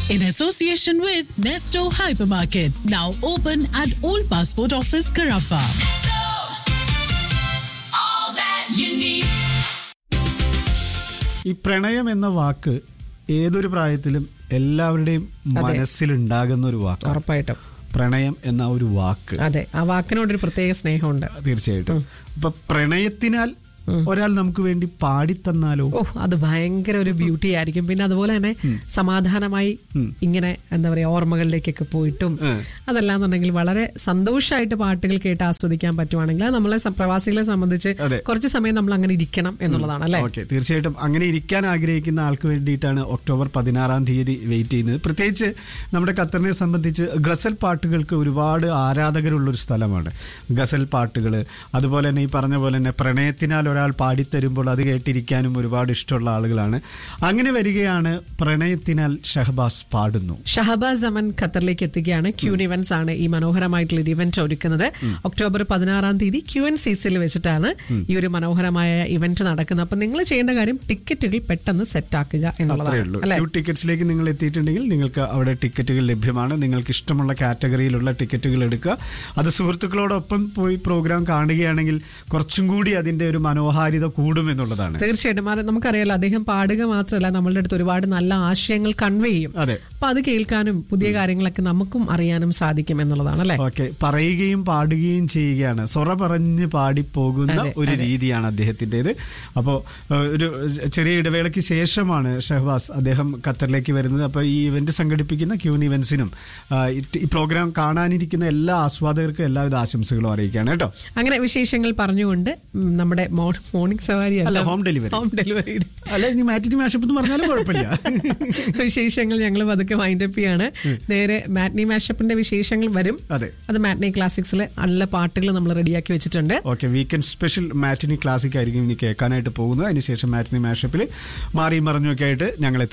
in association with Nesto Hypermarket, now open at Old Passport Office, Carafa. all that you need. ഈ പ്രണയം എന്ന വാക്ക് ഏതൊരു പ്രായത്തിലും എല്ലാവരുടെയും മനസ്സിലുണ്ടാകുന്ന ഒരു വാക്കാണ് ഉറപ്പായിട്ടും പ്രണയം എന്ന ഒരു വാക്ക് അതെ ആ വാക്കിനോടൊരു പ്രത്യേക സ്നേഹമുണ്ട് തീർച്ചയായിട്ടും അപ്പൊ പ്രണയത്തിനാൽ ഒരാൾ നമുക്ക് വേണ്ടി പാടിത്തന്നാലോ ഓ അത് ഭയങ്കര ഒരു ബ്യൂട്ടി ആയിരിക്കും പിന്നെ അതുപോലെ തന്നെ സമാധാനമായി ഇങ്ങനെ എന്താ പറയാ ഓർമ്മകളിലേക്കൊക്കെ പോയിട്ടും ഉം. അതല്ലാന്നുണ്ടെങ്കിൽ വളരെ സന്തോഷമായിട്ട് പാട്ടുകൾ കേട്ട് ആസ്വദിക്കാൻ പറ്റുവാണെങ്കിൽ അത് നമ്മളെ സ- പ്രവാസികളെ സംബന്ധിച്ച് അതെ. കുറച്ച് സമയം നമ്മൾ അങ്ങനെ ഇരിക്കണം എന്നുള്ളതാണ് അല്ലെ ഓക്കെ തീർച്ചയായിട്ടും അങ്ങനെ ഇരിക്കാൻ ആഗ്രഹിക്കുന്ന ആൾക്ക് വേണ്ടിയിട്ടാണ് ഒക്ടോബർ പതിനാറാം തീയതി വെയിറ്റ് ചെയ്യുന്നത് പ്രത്യേകിച്ച് നമ്മുടെ ഖത്തറിനെ സംബന്ധിച്ച് ഗസൽ പാട്ടുകൾക്ക് ഒരുപാട് ആരാധകരുള്ള ഒരു സ്ഥലമാണ് ഗസൽ പാട്ടുകൾ അതുപോലെ തന്നെ ഈ പറഞ്ഞ പോലെ തന്നെ പ്രണയത്തിനാൽ ഒരാൾ പാടിത്തരുമ്പോൾ അത് കേട്ടിരിക്കാനും ഒരുപാട് ഇഷ്ടമുള്ള ആളുകളാണ് അങ്ങനെ വരികയാണ് പ്രണയത്തിനാൽ ഷഹബാസ് പാടുന്നു ഷഹബാസ് അമൻ ഖത്തറിലേക്ക് എത്തുകയാണ് ക്യൂൻ ഇവന്റ്സ് ആണ് ഈ മനോഹരമായിട്ടുള്ള ഒരു ഇവന്റ് ഒരുക്കുന്നത് ഒക്ടോബർ പതിനാറാം തീയതി ക്യു എൻ സി സിയിൽ വെച്ചിട്ടാണ് ഈ ഒരു മനോഹരമായ ഇവന്റ് നടക്കുന്നത് അപ്പൊ നിങ്ങൾ ചെയ്യേണ്ട കാര്യം ടിക്കറ്റുകൾ പെട്ടെന്ന് സെറ്റ് ആക്കുക അത്രേ എന്നുള്ളതാണ് ഉള്ളൂ അല്ലെ ക്യൂ ടിക്കറ്റ്സിലേക്ക് നിങ്ങൾ എത്തിയിട്ടുണ്ടെങ്കിൽ നിങ്ങൾക്ക് അവിടെ ടിക്കറ്റുകൾ ലഭ്യമാണ് നിങ്ങൾക്ക് ഇഷ്ടമുള്ള കാറ്റഗറിയിലുള്ള ടിക്കറ്റുകൾ എടുക്കുക അത് സുഹൃത്തുക്കളോടൊപ്പം പോയി പ്രോഗ്രാം കാണുകയാണെങ്കിൽ കുറച്ചും കൂടി അതിന്റെ ഒരു മനോഹാരിത കൂടും എന്നുള്ളതാണ് തീർച്ചയായിട്ടും അത് നമുക്കറിയാലോ അദ്ദേഹം പാടുക മാത്രമല്ല നമ്മളുടെ അടുത്ത് ഒരുപാട് നല്ല ആശയങ്ങൾ കൺവേ ചെയ്യും അതെ. അപ്പൊ അത് കേൾക്കാനും പുതിയ കാര്യങ്ങളൊക്കെ നമുക്കും അറിയാനും സാധിക്കും എന്നുള്ളതാണ് അല്ലെ ഓക്കെ പറയുകയും പാടുകയും ചെയ്യുകയാണ് സൊറ പറഞ്ഞ് പാടിപ്പോകുന്ന അതെ, ഒരു അതെ. രീതിയാണ് അദ്ദേഹത്തിൻ്റെത് അപ്പോൾ ഒരു ചെറിയ ഇടവേളയ്ക്ക് ശേഷമാണ് ഷഹബാസ് അദ്ദേഹം ഖത്തറിലേക്ക് വരുന്നത് അപ്പോൾ ഈ ഇവന്റ് സംഘടിപ്പിക്കുന്ന ക്യൂൻ ഇവന്റ്സിനും ഈ പ്രോഗ്രാം കാണാനിരിക്കുന്ന എല്ലാ ആസ്വാദകർക്കും എല്ലാവിധ ആശംസകളും അറിയിക്കുകയാണ് കേട്ടോ അങ്ങനെ വിശേഷങ്ങൾ പറഞ്ഞുകൊണ്ട് ഉം, നമ്മുടെ മോർണിംഗ് സവാരി അല്ല, home delivery. ഹോം ഡെലിവറിയുടെ അല്ല ഇനി മാറ്റിനി മാഷപ്പ് എന്ന് പറഞ്ഞാലും കുഴപ്പമില്ല വിശേഷങ്ങൾ ഞങ്ങൾ പതുക്കെ വൈൻഡപ്പ് ചെയ്യാണ് നേരെ മാറ്റ്നി മാഷപ്പിന്റെ വിശേഷങ്ങൾ വരും അതെ. അത് മാറ്റ്നി ക്ലാസിക്സിലെ നല്ല പാട്ടുകൾ നമ്മൾ റെഡിയാക്കി വെച്ചിട്ടുണ്ട് okay weekend special matinee classic ആയിരിക്കും ഇനി കേൾക്കാനായിട്ട് പോകുന്നത് അതിനുശേഷം മാറ്റിനി മാഷപ്പിൽ മാറി മറിഞ്ഞൊക്കെ ആയിട്ട് ഞങ്ങൾ